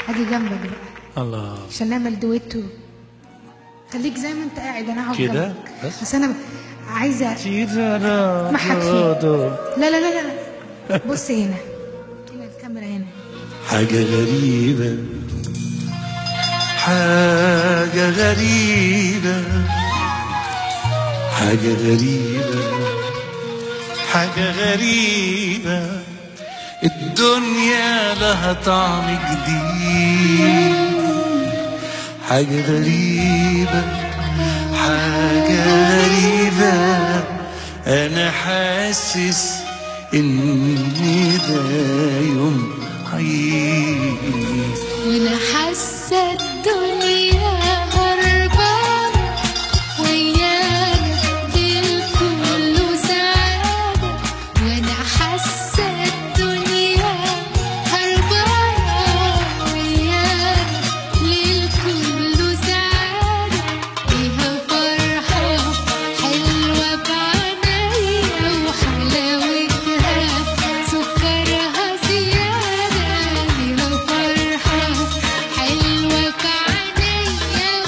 هاجي جنبك بقى الله عشان نعمل دويتو خليك زي ما انت قاعد انا هقعد كده؟ جنبك. بس؟ بس انا عايزه تيرارا ما حكي. دودو. لا لا لا لا بص هنا هنا الكاميرا هنا حاجة غريبة حاجة غريبة حاجة غريبة حاجة غريبة الدنيا لها طعم جديد حاجة غريبة حاجة غريبة أنا حاسس إن ده يوم عيد وانا حاسه الدنيا هربانه ويانا الكل سعاده وانا حاسه الدنيا هربانه ويانا للكل سعاده فيها فرحه حلوه بعينيا وحلاوتها سكرها زياده فيها فرحه حلوه بعينيا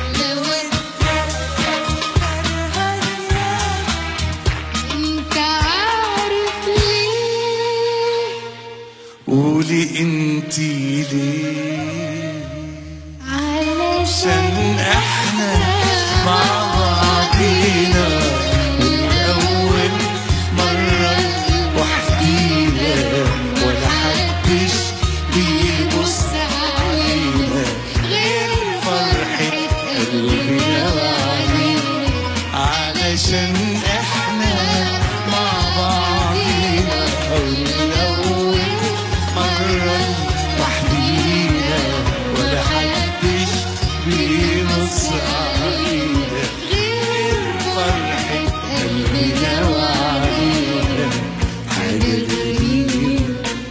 وحلاوتها انت عارف ليه قولي انتي ليه علشان عشان احنا مع بعضينا والأول مرة وحدينا ولا حدش بيبص علينا غير فرحة قلبنا وعلينا علشان احنا مع بعضينا والأول مرة وحدينا ولا حدش بيبص علينا غير فرحة قلبنا وعلينا حاجة غريبة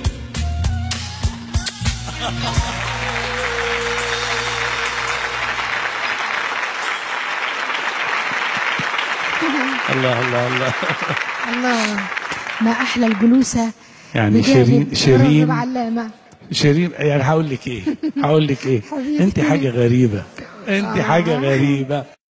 الله الله الله الله ما احلى الجلوسه يعني بجانب شيرين شيرين راغب علامه شيرين يعني هقول لك ايه هقول لك ايه حبيبتي. انت حاجه غريبه انت حاجه غريبه